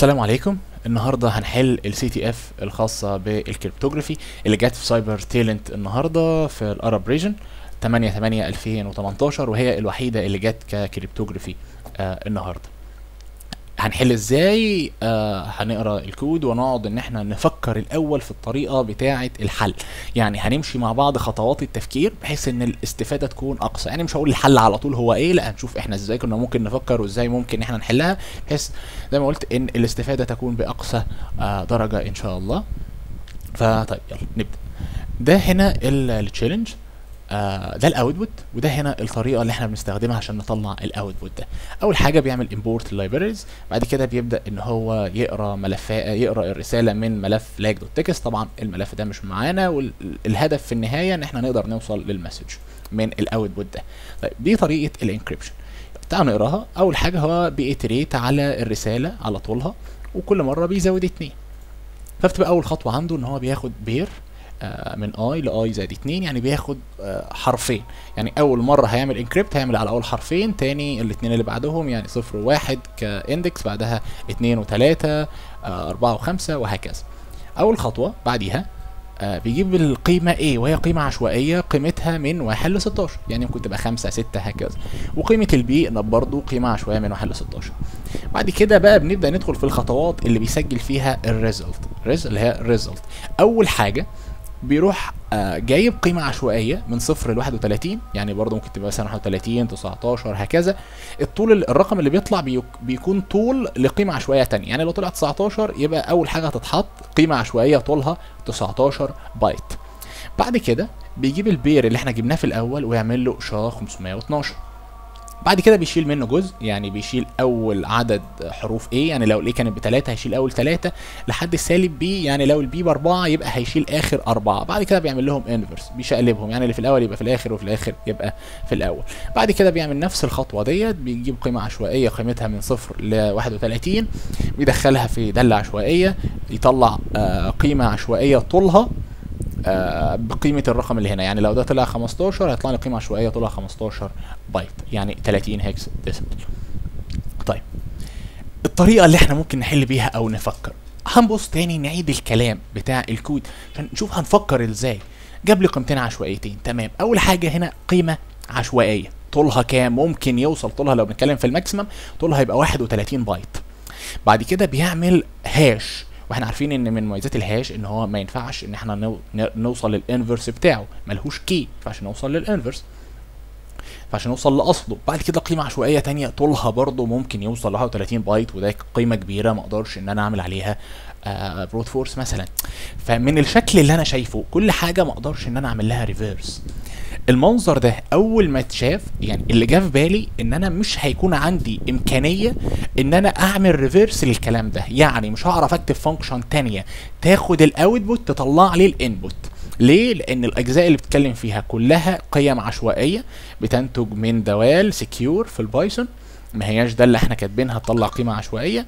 السلام عليكم النهارده هنحل السي تي اف الخاصه بالكريبتوغرافي اللي جت في سايبر تيلنت النهارده في الارب ريجن 8 8 2018 وهي الوحيده اللي جت ككريبتوغرافي آه النهارده هنحل ازاي آه هنقرا الكود ونقعد ان احنا نفكر الاول في الطريقه بتاعه الحل يعني هنمشي مع بعض خطوات التفكير بحيث ان الاستفاده تكون اقصى يعني مش هقول الحل على طول هو ايه لا هنشوف احنا ازاي كنا ممكن نفكر وازاي ممكن احنا نحلها بحيث زي ما قلت ان الاستفاده تكون باقصى آه درجه ان شاء الله فطيب يلا نبدا ده هنا التشالنج آه ده الاوتبوت وده هنا الطريقه اللي احنا بنستخدمها عشان نطلع الاوتبوت ده اول حاجه بيعمل امبورت لايبريز بعد كده بيبدا ان هو يقرا ملفات يقرا الرساله من ملف لاج دوت تكست طبعا الملف ده مش معانا والهدف في النهايه ان احنا نقدر نوصل للمسج من الاوتبوت ده طيب دي طريقه الانكريبشن تعالوا نقراها اول حاجه هو بيتريت على الرساله على طولها وكل مره بيزود اتنين فبتبقى اول خطوه عنده ان هو بياخد بير من اي لاي زائد 2 يعني بياخد حرفين يعني اول مره هيعمل انكريبت هيعمل على اول حرفين تاني الاثنين اللي بعدهم يعني صفر وواحد كاندكس بعدها اتنين وتلاته اربعه وخمسه وهكذا اول خطوه بعديها بيجيب القيمة A وهي قيمة عشوائية قيمتها من 1 ل 16 يعني ممكن تبقى 5 6 هكذا وقيمة البي برضه قيمة عشوائية من 1 ل 16 بعد كده بقى بنبدأ ندخل في الخطوات اللي بيسجل فيها الريزلت اللي هي الريزلت أول حاجة بيروح آه جايب قيمة عشوائية من صفر ل 31 يعني برضه ممكن تبقى مثلا 31 19 هكذا الطول الرقم اللي بيطلع بيكون طول لقيمة عشوائية تانية يعني لو طلع 19 يبقى أول حاجة هتتحط قيمة عشوائية طولها 19 بايت بعد كده بيجيب البير اللي احنا جبناه في الأول ويعمل له شا 512 بعد كده بيشيل منه جزء يعني بيشيل اول عدد حروف A يعني لو الاي كانت بتلاتة هيشيل اول تلاتة لحد السالب B يعني لو البي باربعة يبقى هيشيل اخر اربعة بعد كده بيعمل لهم انفرس بيشقلبهم يعني اللي في الاول يبقى في الاخر وفي الاخر يبقى في الاول بعد كده بيعمل نفس الخطوة ديت بيجيب قيمة عشوائية قيمتها من صفر ل 31 بيدخلها في دالة عشوائية يطلع آه قيمة عشوائية طولها آه بقيمة الرقم اللي هنا يعني لو ده طلع 15 هيطلع لي قيمة عشوائية طولها 15 بايت يعني 30 هكس ديسيمال طيب الطريقة اللي احنا ممكن نحل بيها او نفكر هنبص تاني نعيد الكلام بتاع الكود عشان نشوف هنفكر ازاي جاب لي قيمتين عشوائيتين تمام اول حاجة هنا قيمة عشوائية طولها كام ممكن يوصل طولها لو بنتكلم في الماكسيمم طولها يبقى 31 بايت بعد كده بيعمل هاش واحنا عارفين ان من مميزات الهاش ان هو ما ينفعش ان احنا نو نوصل للانفرس بتاعه ملهوش كي ما ينفعش نوصل للانفرس فعشان نوصل لاصله بعد كده قيمه عشوائيه تانية طولها برضه ممكن يوصل ل 31 بايت وده قيمه كبيره ما اقدرش ان انا اعمل عليها آه بروت فورس مثلا فمن الشكل اللي انا شايفه كل حاجه ما اقدرش ان انا اعمل لها ريفيرس المنظر ده اول ما اتشاف يعني اللي جه في بالي ان انا مش هيكون عندي امكانيه ان انا اعمل ريفيرس للكلام ده يعني مش هعرف اكتب فانكشن تانية تاخد الاوتبوت تطلع لي الانبوت ليه؟ لأن الأجزاء اللي بتتكلم فيها كلها قيم عشوائية بتنتج من دوال سكيور في البايثون ما هياش ده اللي احنا كاتبينها تطلع قيمة عشوائية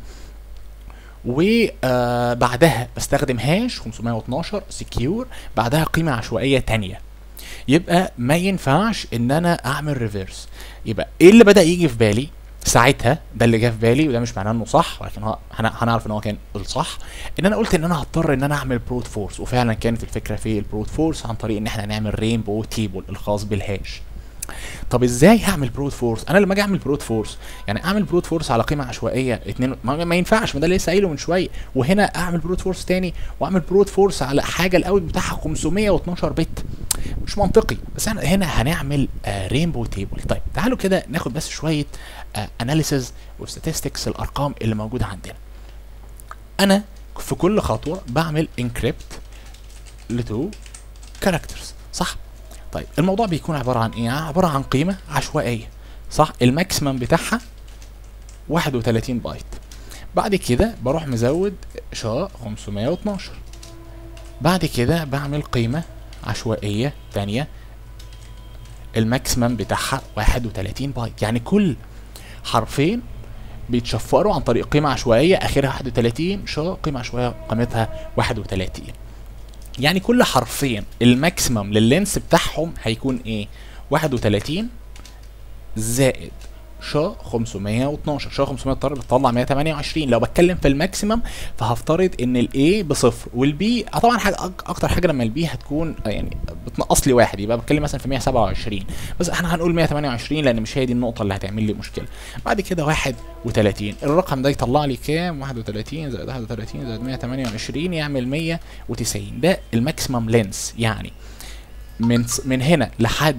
وبعدها بستخدم هاش 512 سكيور بعدها قيمة عشوائية تانية يبقى ما ينفعش ان انا اعمل ريفيرس يبقى ايه اللي بدا يجي في بالي ساعتها ده اللي جه في بالي وده مش معناه انه صح ولكن هو هنعرف ان هو كان الصح ان انا قلت ان انا هضطر ان انا اعمل بروت فورس وفعلا كانت الفكره في البروت فورس عن طريق ان احنا نعمل رينبو تيبل الخاص بالهاش طب ازاي هعمل بروت فورس انا لما اجي اعمل بروت فورس يعني اعمل بروت فورس على قيمه عشوائيه اتنين ما, ما ينفعش ما ده اللي لسه قايله من شويه وهنا اعمل بروت فورس تاني واعمل بروت فورس على حاجه الاوت بتاعها 512 بت مش منطقي بس احنا هنا هنعمل آه رينبو تيبل طيب تعالوا كده ناخد بس شويه اناليسز وستاتستكس الارقام اللي موجوده عندنا انا في كل خطوه بعمل انكريبت لتو كاركترز صح طيب الموضوع بيكون عباره عن ايه عباره عن قيمه عشوائيه صح الماكسيمم بتاعها 31 بايت بعد كده بروح مزود شا 512 بعد كده بعمل قيمه عشوائيه تانية الماكسيمم بتاعها 31 بايت يعني كل حرفين بيتشفروا عن طريق قيمة عشوائية آخرها 31 شا قيمة عشوائية قيمتها 31 يعني كل حرفين الماكسيمم لللينس بتاعهم هيكون ايه 31 زائد شا 512 شا 512 بتطلع 128 لو بتكلم في الماكسيمم فهفترض ان الاي بصفر والبي طبعا حاجه أك- اكتر حاجه لما البي هتكون آه، يعني بتنقص لي واحد يبقى بتكلم مثلا في 127 بس احنا هنقول 128 لان مش هي دي النقطه اللي هتعمل لي مشكله بعد كده 31 الرقم ده يطلع لي كام 31 زائد 31 زائد 128 يعمل 190 ده الماكسيمم لينس يعني من من هنا لحد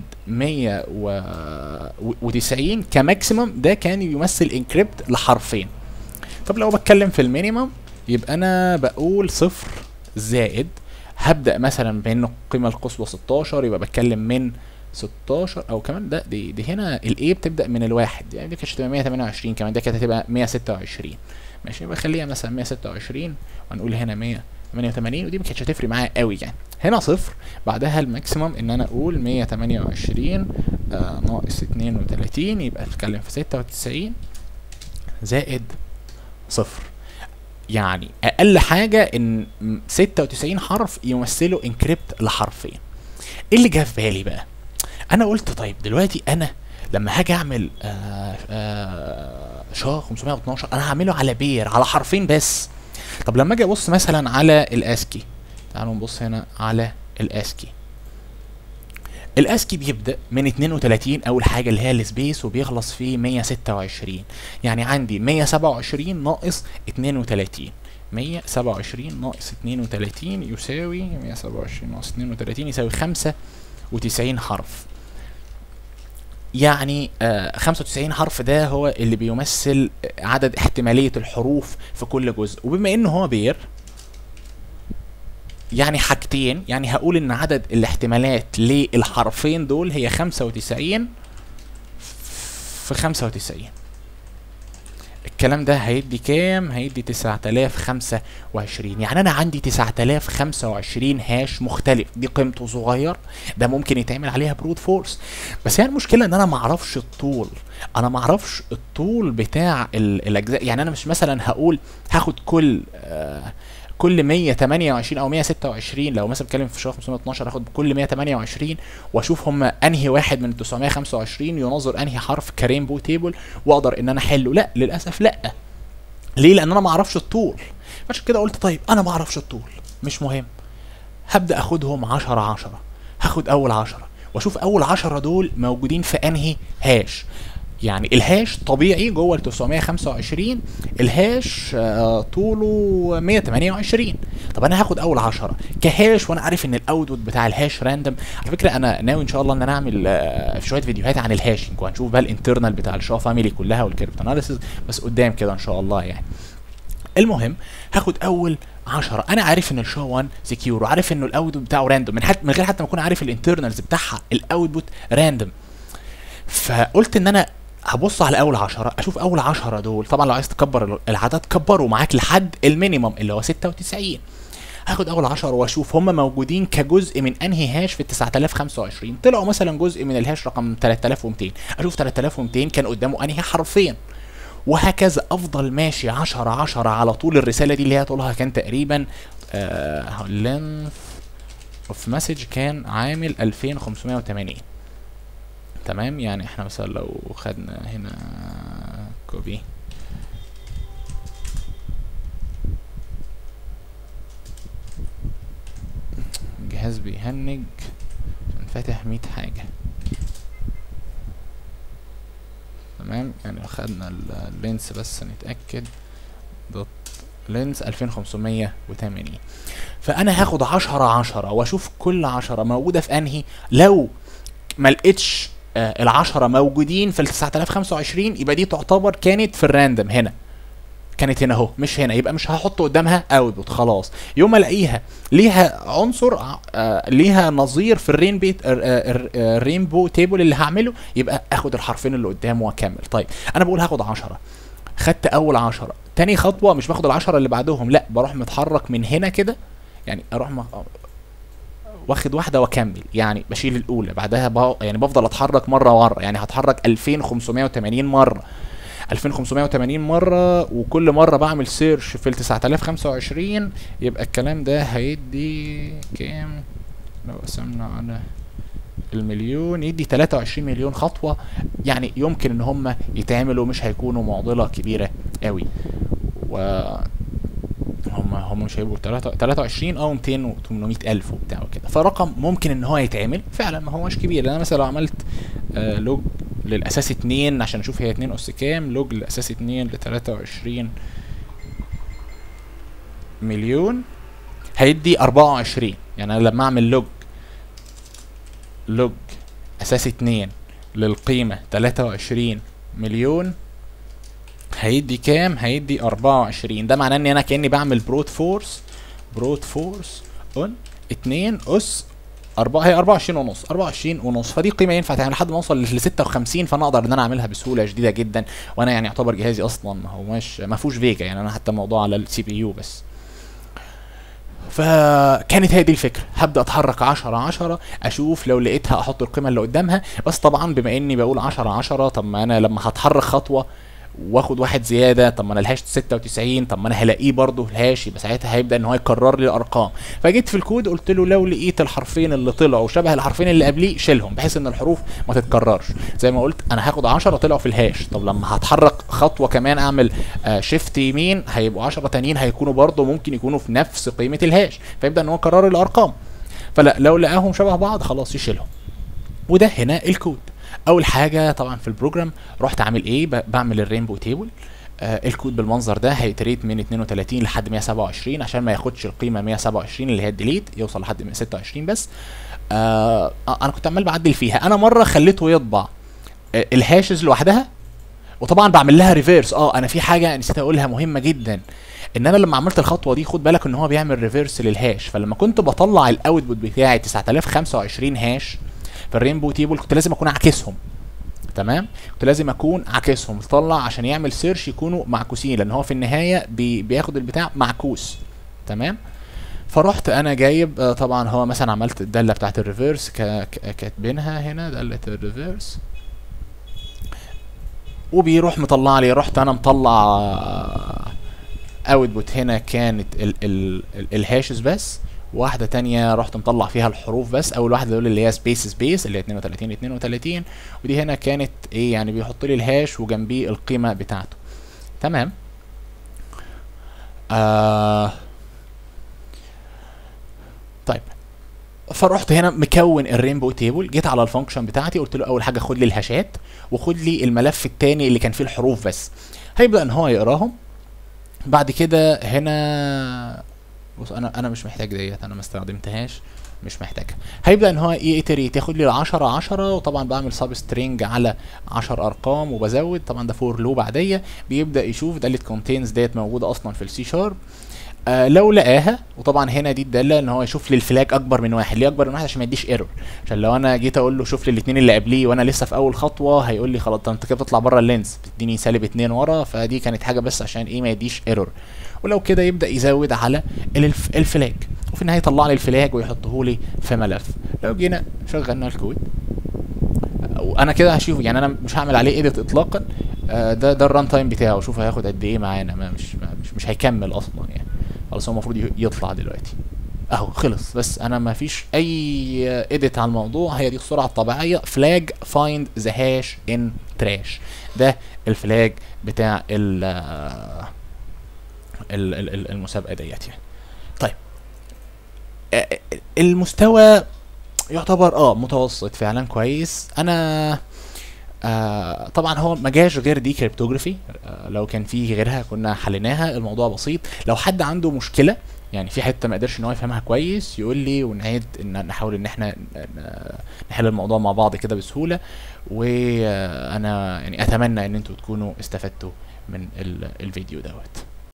190 كماكسيمم ده كان يمثل انكريبت لحرفين طب لو بتكلم في المينيمم يبقى انا بقول صفر زائد هبدا مثلا بان القيمه القصوى 16 يبقى بتكلم من 16 او كمان ده دي, دي هنا الاي بتبدا من الواحد يعني دي كانت هتبقى 128 كمان ده كانت هتبقى 126 ماشي يبقى خليها مثلا 126 وهنقول هنا 188 ودي ما كانتش هتفرق معايا قوي يعني هنا صفر بعدها الماكسيمم ان انا اقول 128 آه ناقص 32 يبقى اتكلم في 96 زائد صفر يعني اقل حاجه ان م- 96 حرف يمثلوا انكريبت لحرفين ايه اللي جه في بالي بقى انا قلت طيب دلوقتي انا لما هاجي اعمل آه آه شا 512 انا هعمله على بير على حرفين بس طب لما اجي ابص مثلا على الاسكي تعالوا نبص هنا على الاسكي الاسكي بيبدا من 32 اول حاجه اللي هي السبيس وبيخلص في 126 يعني عندي 127 ناقص 32 127 ناقص 32 يساوي 127 ناقص 32 يساوي 95 حرف يعني آه 95 حرف ده هو اللي بيمثل عدد احتمالية الحروف في كل جزء وبما انه هو بير يعني حاجتين يعني هقول ان عدد الاحتمالات للحرفين دول هي 95 في 95 الكلام ده هيدي كام هيدي 9025 يعني انا عندي 9025 هاش مختلف دي قيمته صغير ده ممكن يتعمل عليها برود فورس بس هي المشكله ان انا ما اعرفش الطول انا ما اعرفش الطول بتاع ال- الاجزاء يعني انا مش مثلا هقول هاخد كل آه كل 128 او 126 لو مثلا بتكلم في شهر 512 اخد كل 128 واشوف هم انهي واحد من 925 يناظر انهي حرف كرينبو تيبل واقدر ان انا احله لا للاسف لا ليه لان انا ما اعرفش الطول عشان كده قلت طيب انا ما اعرفش الطول مش مهم هبدا اخدهم 10 10 هاخد اول 10 واشوف اول 10 دول موجودين في انهي هاش يعني الهاش طبيعي جوه ال 925 الهاش آه، طوله 128 طب انا هاخد اول 10 كهاش وانا عارف ان الاوتبوت بتاع الهاش راندوم على فكره انا ناوي ان شاء الله ان انا اعمل آه، شويه فيديوهات عن الهاشنج وهنشوف بقى الانترنال بتاع الشا فاميلي كلها والكريبت اناليسيس بس قدام كده ان شاء الله يعني المهم هاخد اول 10 انا عارف ان الشو 1 سكيور وعارف انه الاوتبوت بتاعه راندوم من حتى من غير حتى ما اكون عارف الانترنالز بتاعها الاوتبوت راندوم فقلت ان انا هبص على اول 10 اشوف اول 10 دول طبعا لو عايز تكبر العدد كبره معاك لحد المينيمم اللي هو 96 هاخد اول 10 واشوف هم موجودين كجزء من انهي هاش في ال 9025 طلعوا مثلا جزء من الهاش رقم 3200 اشوف 3200 كان قدامه انهي حرفين وهكذا افضل ماشي 10 10 على طول الرساله دي اللي هي طولها كان تقريبا آه لينث اوف مسج كان عامل 2580 تمام يعني احنا مثلا لو خدنا هنا كوبي الجهاز بيهنج عشان فاتح 100 حاجة تمام يعني لو خدنا ال- اللينس بس نتأكد دوت لينس 2580 فانا هاخد 10 10 واشوف كل 10 موجودة في انهي لو ما لقيتش آه العشرة موجودين في ال 9025 يبقى دي تعتبر كانت في الراندم هنا كانت هنا اهو مش هنا يبقى مش هحط قدامها اوتبوت خلاص يوم ما الاقيها ليها عنصر آه ليها نظير في الرين بيت الرينبو تيبل اللي هعمله يبقى اخد الحرفين اللي قدامه واكمل طيب انا بقول هاخد 10 خدت اول 10 تاني خطوه مش باخد العشرة اللي بعدهم لا بروح متحرك من هنا كده يعني اروح م... واخد واحده واكمل يعني بشيل الاولى بعدها ب... يعني بفضل اتحرك مره مره يعني هتحرك 2580 مره 2580 مره وكل مره بعمل سيرش في ال 9025 يبقى الكلام ده هيدي كام لو قسمنا على المليون يدي 23 مليون خطوه يعني يمكن ان هم يتعملوا مش هيكونوا معضله كبيره قوي و هم هم مش هيبقوا 23 اه 200 و 800 الف وبتاع وكده فرقم ممكن ان هو يتعمل فعلا ما هوش كبير انا مثلا لو عملت آه لوج للاساس 2 عشان اشوف هي 2 اس كام لوج للاساس 2 ل 23 مليون هيدي 24 يعني انا لما اعمل لوج لوج اساس 2 للقيمة 23 مليون هيدي كام هيدي 24 ده معناه ان انا كاني بعمل بروت فورس بروت فورس اون 2 اس 4 هي 24 ونص 24 ونص فدي قيمه ينفع تعمل لحد ما اوصل ل 56 فانا اقدر ان انا اعملها بسهوله شديده جدا وانا يعني يعتبر جهازي اصلا ما هوش ما فيهوش فيجا يعني انا حتى الموضوع على السي بي يو بس فكانت هي دي الفكره هبدا اتحرك 10 10 اشوف لو لقيتها احط القيمه اللي قدامها بس طبعا بما اني بقول 10 10 طب ما انا لما هتحرك خطوه واخد واحد زياده طب ما انا الهاش 96 طب ما انا هلاقيه برضه الهاش يبقى ساعتها هيبدا ان هو يكرر لي الارقام فجيت في الكود قلت له لو لقيت الحرفين اللي طلعوا شبه الحرفين اللي قبليه شيلهم بحيث ان الحروف ما تتكررش زي ما قلت انا هاخد 10 طلعوا في الهاش طب لما هتحرك خطوه كمان اعمل آه شيفت يمين هيبقوا 10 تانيين هيكونوا برضه ممكن يكونوا في نفس قيمه الهاش فيبدا ان هو يكرر الارقام فلا لو لقاهم شبه بعض خلاص يشيلهم وده هنا الكود اول حاجه طبعا في البروجرام رحت عامل ايه بعمل الرينبو تيبل آه الكود بالمنظر ده هيتريت من 32 لحد 127 عشان ما ياخدش القيمه 127 اللي هي الديليت يوصل لحد 126 بس آه انا كنت عمال بعدل فيها انا مره خليته يطبع آه الهاشز لوحدها وطبعا بعمل لها ريفيرس اه انا في حاجه نسيت اقولها مهمه جدا ان انا لما عملت الخطوه دي خد بالك ان هو بيعمل ريفيرس للهاش فلما كنت بطلع الاوتبوت بتاعي 9025 هاش في الرينبو تيبل كنت لازم اكون عاكسهم تمام كنت لازم اكون عاكسهم طلع عشان يعمل سيرش يكونوا معكوسين لان هو في النهايه بي بياخد البتاع معكوس تمام فرحت انا جايب آه طبعا هو مثلا عملت الداله بتاعت الريفيرس كاتبينها هنا داله الريفيرس وبيروح مطلع لي رحت انا مطلع اوتبوت هنا كانت ال ال ال الهاشز بس واحدة تانية رحت مطلع فيها الحروف بس أول واحدة دول اللي هي سبيس سبيس اللي هي 32 32 ودي هنا كانت إيه يعني بيحط لي الهاش وجنبيه القيمة بتاعته تمام آه طيب فرحت هنا مكون الرينبو تيبل جيت على الفانكشن بتاعتي قلت له اول حاجه خد لي الهاشات وخد لي الملف التاني اللي كان فيه الحروف بس هيبدا ان هو يقراهم بعد كده هنا بص انا انا مش محتاج ديت انا ما استخدمتهاش مش محتاجها هيبدا ان هو يتريت ياخد لي 10 10 وطبعا بعمل سب سترينج على 10 ارقام وبزود طبعا ده فور لوب عاديه بيبدا يشوف داله كونتينز ديت موجوده اصلا في السي شارب آه لو لقاها وطبعا هنا دي الداله ان هو يشوف لي الفلاج اكبر من واحد ليه اكبر من واحد عشان ما يديش ايرور عشان لو انا جيت اقول له شوف لي الاثنين اللي قبليه وانا لسه في اول خطوه هيقول لي خلاص انت كده بتطلع بره اللينس بتديني سالب اتنين ورا فدي كانت حاجه بس عشان ايه ما يديش ايرور ولو كده يبدا يزود على الف الفلاج وفي النهايه يطلع لي الفلاج ويحطه لي في ملف لو جينا شغلنا الكود وانا كده هشوف يعني انا مش هعمل عليه ايديت اطلاقا آه ده ده الران تايم بتاعه شوف هياخد قد ايه معانا ما مش ما مش, مش هيكمل اصلا يعني خلاص هو المفروض يطلع دلوقتي اهو خلص بس انا ما فيش اي اديت على الموضوع هي دي السرعه الطبيعيه فلاج فايند ذا هاش ان تراش ده الفلاج بتاع ال المسابقه ديت يعني طيب المستوى يعتبر اه متوسط فعلا كويس انا آه طبعا هو ما جاش غير دي كريبتوجرافي آه لو كان في غيرها كنا حليناها الموضوع بسيط لو حد عنده مشكله يعني في حته ما قدرش ان هو يفهمها كويس يقول لي ونعيد ان نحاول ان احنا نحل الموضوع مع بعض كده بسهوله وانا يعني اتمنى ان انتوا تكونوا استفدتوا من الفيديو دوت